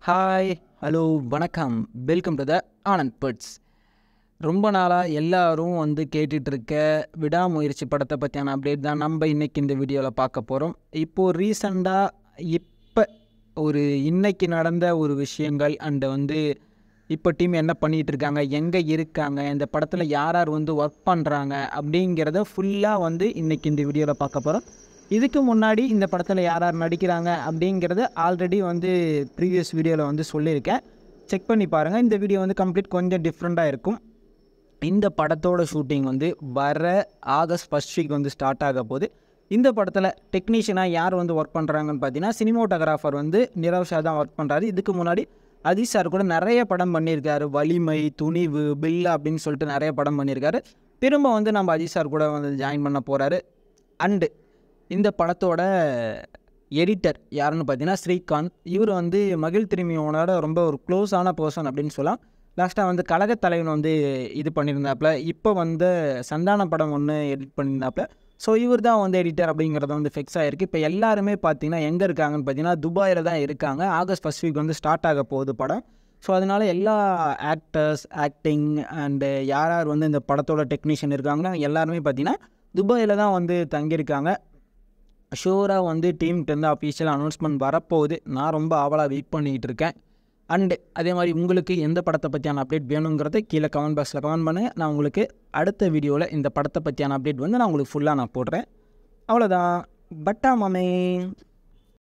hi hello வணக்கம் welcome to the Anand birds ரொம்ப நாளாக எல்லாரும் வந்து கேட்டுட்டு இருக்க விடாமுயற்சி படத்தை பற்றியான அப்டேட் தான் நம்ம இன்றைக்கி இந்த வீடியோவில் பார்க்க போகிறோம் இப்போது ரீசண்டாக இப்போ ஒரு இன்னைக்கு நடந்த ஒரு விஷயங்கள் அண்டு வந்து இப்போ டீம் என்ன பண்ணிகிட்டு இருக்காங்க எங்கே இருக்காங்க இந்த படத்தில் யார் யார் வந்து ஒர்க் பண்ணுறாங்க அப்படிங்கிறத ஃபுல்லாக வந்து இன்றைக்கி இந்த வீடியோவில் பார்க்க போகிறோம் இதுக்கு முன்னாடி இந்த படத்தில் யார் யார் நடிக்கிறாங்க அப்படிங்கிறத ஆல்ரெடி வந்து ப்ரீவியஸ் வீடியோவில் வந்து சொல்லியிருக்கேன் செக் பண்ணி பாருங்கள் இந்த வீடியோ வந்து கம்ப்ளீட் கொஞ்சம் டிஃப்ரெண்ட்டாக இருக்கும் இந்த படத்தோட ஷூட்டிங் வந்து வர ஆகஸ்ட் ஃபஸ்ட் வீக் வந்து ஸ்டார்ட் ஆக போகுது இந்த படத்தில் டெக்னீஷியனாக யார் வந்து ஒர்க் பண்ணுறாங்கன்னு பார்த்தீங்கன்னா சினிமோட்டோகிராஃபர் வந்து நிரவ் ஷா தான் ஒர்க் பண்ணுறாரு இதுக்கு முன்னாடி அஜித் சார் கூட நிறைய படம் பண்ணியிருக்காரு வலிமை துணிவு பில்லா அப்படின்னு சொல்லிட்டு நிறைய படம் பண்ணியிருக்காரு திரும்ப வந்து நம்ம அஜித் சார் கூட வந்து ஜாயின் பண்ண போகிறாரு அண்டு இந்த படத்தோட எடிட்டர் யாருன்னு பார்த்தீங்கன்னா ஸ்ரீகாந்த் இவர் வந்து மகிழ் திரும்பியோனோட ரொம்ப ஒரு க்ளோஸான பர்சன் அப்படின்னு சொல்லலாம் லாஸ்ட்டாக வந்து கழகத் தலைவன் வந்து இது பண்ணியிருந்தாப்புல இப்போ வந்து சந்தான படம் ஒன்று எடிட் பண்ணியிருந்தாப்புல ஸோ இவர் தான் வந்து எடிட்டர் அப்படிங்கிறது வந்து ஃபிக்ஸ் ஆகிருக்கு இப்போ எல்லாருமே பார்த்தீங்கன்னா எங்கே இருக்காங்கன்னு பார்த்தீங்கன்னா துபாயில் தான் இருக்காங்க ஆகஸ்ட் ஃபஸ்ட் வீக் வந்து ஸ்டார்ட் ஆக போகுது படம் ஸோ அதனால் எல்லா ஆக்டர்ஸ் ஆக்டிங் அண்டு யார் யார் வந்து இந்த படத்தோட டெக்னீஷியன் இருக்காங்கன்னா எல்லாருமே பார்த்தீங்கன்னா துபாயில் தான் வந்து தங்கியிருக்காங்க ஷூராக வந்து டீம்கிட்டேருந்து அஃபீஷியல் அனௌன்ஸ்மெண்ட் வரப்போகுது நான் ரொம்ப ஆவலாக வெயிட் பண்ணிக்கிட்டு இருக்கேன் அண்டு அதே மாதிரி உங்களுக்கு எந்த படத்தை பற்றியான அப்டேட் வேணுங்கிறத கீழே கமெண்ட் பாக்ஸில் கமெண்ட் பண்ணுங்கள் நான் உங்களுக்கு அடுத்த வீடியோவில் இந்த படத்தை பற்றியான அப்டேட் வந்து நான் உங்களுக்கு ஃபுல்லாக நான் போடுறேன் அவ்வளோதான் பட்டா மாமே